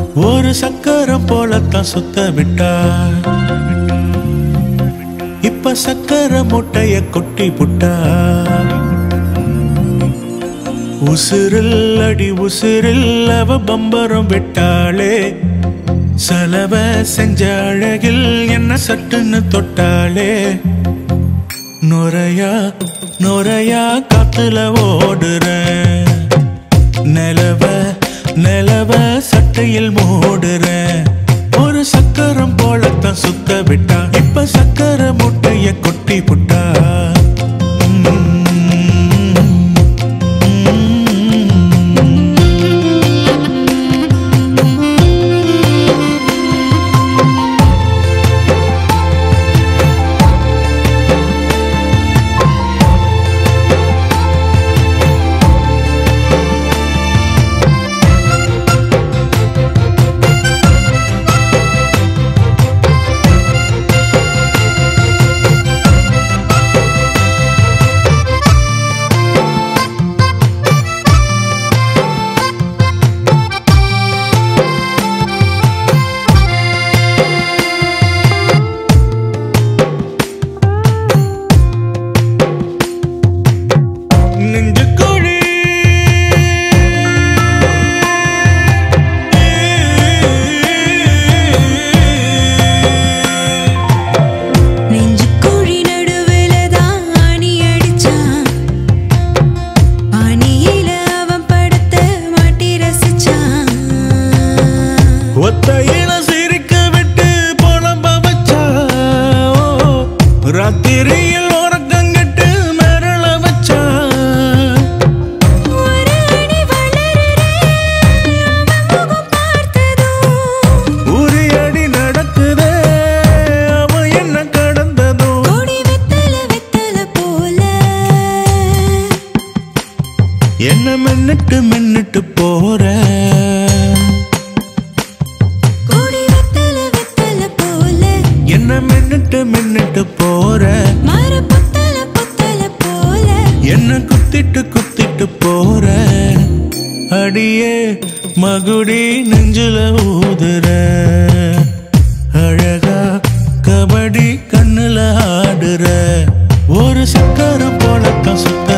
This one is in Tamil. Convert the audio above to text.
ஒரு சக்கரம் போலத்தான் சுத்த விட்டா இப்ப சக்கர முட்டைய கொட்டி புட்டா உசிரில் அடி உசிரில் அவ பம்பரம் விட்டாளே செலவ செஞ்ச அழகில் என்ன சட்டுன்னு தொட்டாளே நுரையா நுரையா காத்துல ஓடுற நிலவ நிலவ சட்டையில் மூடுற ஒரு சக்கரம் போலத்தான் சுத்த விட்டா இப்ப சக்கர முட்டைய கொட்டி புட்டா நெஞ்சுக்குழி நெஞ்சுக்குழி நடுவுல தான் ஆணி அடிச்சான் ஆணியில அவன் படத்தை மாட்டி ரசிச்சான் ஒத்தையில சிரிக்க விட்டு புலம்ப வச்சா ஓ, ராத்திரியில் உறக்கங்கிட்டு மிரள வச்சா ஒரு அடி வளருறே அவன் முகம் பார்த்ததும் உரி அடி நடக்குதே அவன் என்ன கடந்ததும் கொடி வெத்தல வெத்தல போல என்ன மின்னுட்டு மின்னுட்டு போற கொடி வெத்தல வெத்தல போல என்ன மின்னுட்டு மின்னுட்டு போற மர புத்தல புத்தல போல என்ன குத்திட்டு குத்திட்டு போற அடியே மகுடி நெஞ்சில ஊதுற அழகா கபடி கண்ணுல ஆடுற ஒரு சக்கரம் போலத்தான் சுத்த